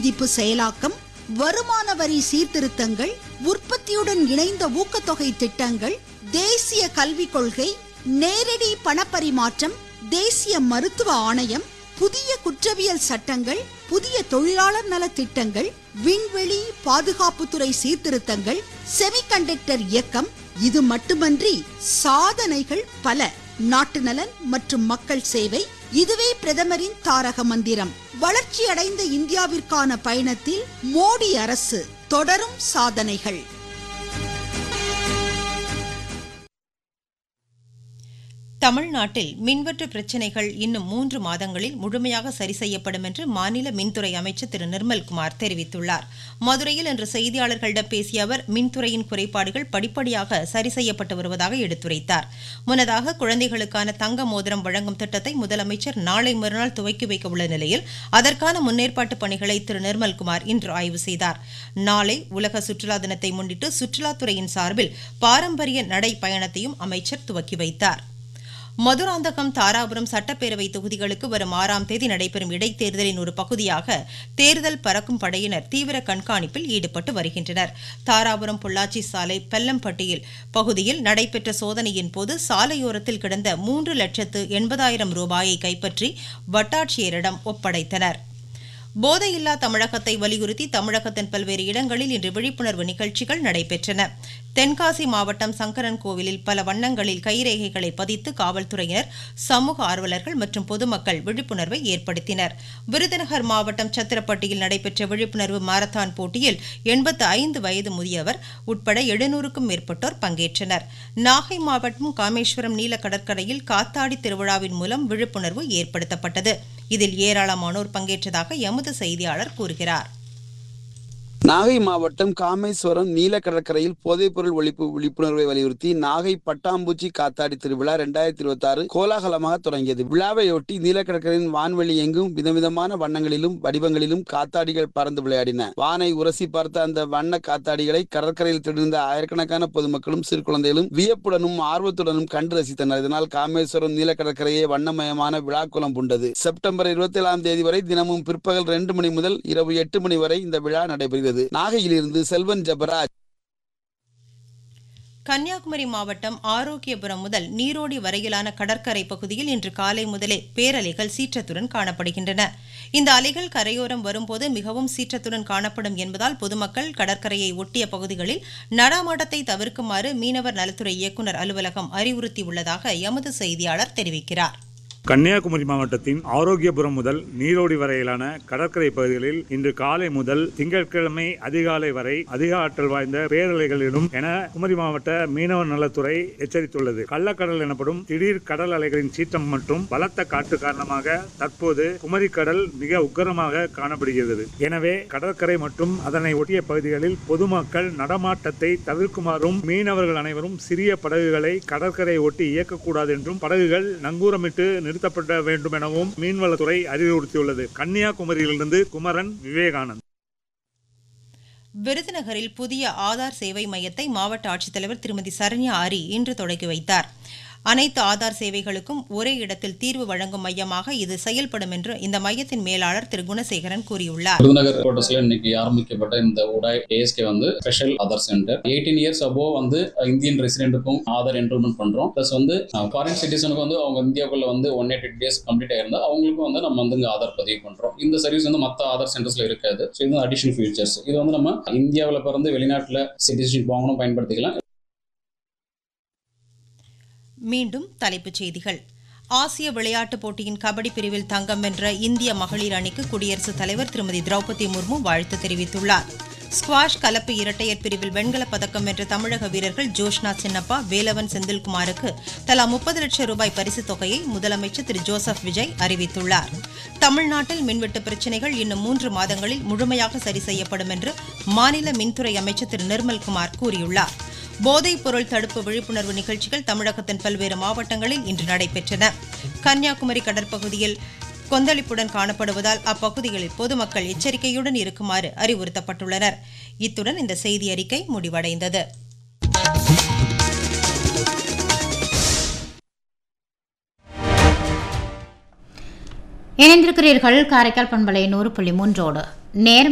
விதிப்பு செயலாக்கம் வருமான வரி சீர்திருத்தங்கள் உற்பத்தியுடன் இணைந்த ஊக்கத்தொகை திட்டங்கள் தேசிய கல்விக் கொள்கை நேரடி பணப்பரிமாற்றம் தேசிய மருத்துவ ஆணையம் புதிய குற்றவியல் சட்டங்கள் புதிய தொழிலாளர் நல திட்டங்கள் விண்வெளி பாதுகாப்புத்துறை சீர்திருத்தங்கள் செமிகண்டக்டர் இயக்கம் இது மட்டுமன்றி சாதனைகள் பல நாட்டு நலன் மற்றும் மக்கள் சேவை இதுவே பிரதமரின் தாரக மந்திரம் வளர்ச்சியடைந்த இந்தியாவிற்கான பயணத்தில் மோடி அரசு தொடரும் சாதனைகள் தமிழ்நாட்டில் மின்வெட்டு பிரச்சினைகள் இன்னும் மூன்று மாதங்களில் முழுமையாக சரி செய்யப்படும் என்று மாநில மின்துறை அமைச்சர் திரு நிர்மல்குமார் தெரிவித்துள்ளார் மதுரையில் இன்று செய்தியாளர்களிடம் பேசிய அவர் மின்துறையின் குறைபாடுகள் படிப்படியாக சரி செய்யப்பட்டு வருவதாக எடுத்துரைத்தார் முன்னதாக குழந்தைகளுக்கான தங்க மோதிரம் வழங்கும் திட்டத்தை முதலமைச்சர் நாளை மறுநாள் துவக்கி வைக்க உள்ள நிலையில் அதற்கான முன்னேற்பாட்டு பணிகளை திரு நிர்மல்குமார் இன்று ஆய்வு செய்தார் நாளை உலக சுற்றுலா தினத்தை முன்னிட்டு சுற்றுலாத்துறையின் சார்பில் பாரம்பரிய நடை பயணத்தையும் அமைச்சர் துவக்கி வைத்தார் மதுராந்தகம் தாராபுரம் சட்டப்பேரவை தொகுதிகளுக்கு வரும் ஆறாம் தேதி நடைபெறும் இடைத்தேர்தலின் ஒரு பகுதியாக தேர்தல் பறக்கும் படையினர் தீவிர கண்காணிப்பில் ஈடுபட்டு வருகின்றனர் தாராபுரம் பொள்ளாச்சி சாலை பெல்லம்பட்டியில் பகுதியில் நடைபெற்ற சோதனையின் போது சாலையோரத்தில் கிடந்த மூன்று லட்சத்து எண்பதாயிரம் ரூபாயை கைப்பற்றி வட்டாட்சியரிடம் ஒப்படைத்தனர் போதையில்லா தமிழகத்தை வலியுறுத்தி தமிழகத்தின் பல்வேறு இடங்களில் இன்று விழிப்புணர்வு நிகழ்ச்சிகள் நடைபெற்றன தென்காசி மாவட்டம் சங்கரன் கோவிலில் பல வண்ணங்களில் கைரேகைகளை பதித்து காவல்துறையினர் சமூக ஆர்வலர்கள் மற்றும் பொதுமக்கள் விழிப்புணர்வை ஏற்படுத்தினர் விருதுநகர் மாவட்டம் சத்திரப்பட்டியில் நடைபெற்ற விழிப்புணர்வு மாரத்தான் போட்டியில் எண்பத்து ஐந்து வயது முதியவர் உட்பட எழுநூறுக்கும் மேற்பட்டோர் பங்கேற்றனர் நாகை மாவட்டம் காமேஸ்வரம் நீல கடற்கரையில் காத்தாடி திருவிழாவின் மூலம் விழிப்புணர்வு ஏற்படுத்தப்பட்டது இதில் ஏராளமானோர் பங்கேற்றதாக எமது செய்தியாளர் கூறுகிறார் நாகை மாவட்டம் காமேஸ்வரம் நீல கடற்கரையில் போதைப்பொருள் ஒழிப்பு விழிப்புணர்வை வலியுறுத்தி நாகை பட்டாம்பூச்சி காத்தாடி திருவிழா இரண்டாயிரத்தி இருபத்தி ஆறு கோலாகலமாக தொடங்கியது விழாவையொட்டி நீல கடற்கரையின் வான்வெளி எங்கும் விதவிதமான வண்ணங்களிலும் வடிவங்களிலும் காத்தாடிகள் பறந்து விளையாடின வானை உரசி பார்த்த அந்த வண்ண காத்தாடிகளை கடற்கரையில் திடர்ந்த ஆயிரக்கணக்கான பொதுமக்களும் சிறு குழந்தைகளும் வியப்புடனும் ஆர்வத்துடனும் கண்டு ரசித்தனர் இதனால் காமேஸ்வரம் நீல கடற்கரையே வண்ணமயமான விழாக்குளம் பூண்டது செப்டம்பர் இருபத்தி ஏழாம் தேதி வரை தினமும் பிற்பகல் இரண்டு மணி முதல் இரவு எட்டு மணி வரை இந்த விழா நடைபெறுகிறது நாகையிலிருந்து செல்வன் ஜபராஜ் கன்னியாகுமரி மாவட்டம் ஆரோக்கியபுரம் முதல் நீரோடி வரையிலான கடற்கரை பகுதியில் இன்று காலை முதலே பேரலைகள் சீற்றத்துடன் காணப்படுகின்றன இந்த அலைகள் கரையோரம் வரும்போது மிகவும் சீற்றத்துடன் காணப்படும் என்பதால் பொதுமக்கள் கடற்கரையை ஒட்டிய பகுதிகளில் நடமாட்டத்தை தவிர்க்குமாறு மீனவர் நலத்துறை இயக்குநர் அலுவலகம் அறிவுறுத்தியுள்ளதாக எமது செய்தியாளர் தெரிவிக்கிறார் கன்னியாகுமரி மாவட்டத்தின் ஆரோக்கியபுரம் முதல் நீரோடி வரையிலான கடற்கரை பகுதிகளில் இன்று காலை முதல் திங்கட்கிழமை அதிகாலை வரை அதிக ஆற்றல் வாய்ந்த பேரலைகளிலும் என குமரி மாவட்ட மீனவ நலத்துறை எச்சரித்துள்ளது கள்ளக்கடல் எனப்படும் திடீர் கடல் அலைகளின் சீற்றம் மற்றும் பலத்த காற்று காரணமாக தற்போது குமரி கடல் மிக உக்கரமாக காணப்படுகிறது எனவே கடற்கரை மற்றும் அதனை ஒட்டிய பகுதிகளில் பொதுமக்கள் நடமாட்டத்தை தவிர்க்குமாறும் மீனவர்கள் அனைவரும் சிறிய படகுகளை கடற்கரை ஒட்டி இயக்கக்கூடாது என்றும் படகுகள் நங்கூரமிட்டு நிறுத்தப்பட வேண்டும் எனவும் மீன்வளத்துறை அறிவுறுத்தியுள்ளது கன்னியாகுமரியிலிருந்து குமரன் விவேகானந்த் விருதுநகரில் புதிய ஆதார் சேவை மையத்தை மாவட்ட ஆட்சித்தலைவர் திருமதி சரண்யா ஆரி இன்று தொடங்கி வைத்தார் அனைத்து ஆதார் சேவைகளுக்கும் ஒரே இடத்தில் தீர்வு வழங்கும் மையமாக இது செயல்படும் என்று இந்த மையத்தின் மேலாளர் திரு குணசேகரன் கூறியுள்ளார் விருதுநகர் கோட்டஸ்ல இன்னைக்கு ஆரம்பிக்கப்பட்ட இந்த உடாய் ஏஎஸ்கே வந்து special Aadhaar centre eighteen years above வந்து இந்தியன் ரெசிடென்ட்டுக்கும் ஆதார் என்ரோல்மெண்ட் பண்றோம் ப்ளஸ் வந்து ஃபாரின் சிட்டிசனுக்கு வந்து அவங்க இந்தியாவுக்குள்ள வந்து ஒன் எயிட்டி டேஸ் கம்ப்ளீட் ஆயிருந்தா அவங்களுக்கும் வந்து நம்ம வந்து இங்க ஆதார் பதிவு பண்றோம் இந்த சர்வீஸ் வந்து மற்ற ஆதார் சென்டர்ஸ்ல இருக்காது ஸோ இது அடிஷனல் ஃபீச்சர்ஸ் இது வந்து நம்ம இந்தியாவில் பிறந்து வெளிநாட்டில் சிட்டிசன்ஷிப் வாங்கணும் பயன்படுத்திக்கலாம் மீண்டும் தலைப்புச் செய்திகள் ஆசிய விளையாட்டுப் போட்டியின் கபடி பிரிவில் தங்கம் வென்ற இந்திய மகளிர் அணிக்கு குடியரசுத் தலைவர் திருமதி திரௌபதி முர்மு வாழ்த்து தெரிவித்துள்ளார் ஸ்குவாஷ் கலப்பு இரட்டையர் பிரிவில் வெண்கலப் பதக்கம் வென்ற தமிழக வீரர்கள் ஜோஷ்னா சின்னப்பா வேலவன் செந்தில்குமாருக்கு தலா முப்பது லட்சம் ரூபாய் பரிசுத் தொகையை முதலமைச்சர் திரு ஜோசப் விஜய் அறிவித்துள்ளார் தமிழ்நாட்டில் மின்வெட்டு பிரச்சினைகள் இன்னும் மூன்று மாதங்களில் முழுமையாக சரி செய்யப்படும் என்று மாநில மின்துறை அமைச்சர் திரு நிர்மல்குமார் கூறியுள்ளார் போதைப் பொருள் தடுப்பு விழிப்புணர்வு நிகழ்ச்சிகள் தமிழகத்தின் பல்வேறு மாவட்டங்களில் இன்று நடைபெற்றன கன்னியாகுமரி கடற்பகுதியில் கொந்தளிப்புடன் காணப்படுவதால் அப்பகுதிகளில் பொதுமக்கள் எச்சரிக்கையுடன் இருக்குமாறு அறிவுறுத்தப்பட்டுள்ளனர் இத்துடன் இந்த செய்தி அறிக்கை முடிவடைந்தது இணைந்திருக்கிறீர்கள் காரைக்கால் பண்பலை நூறு புள்ளி மூன்றோடு நேரம்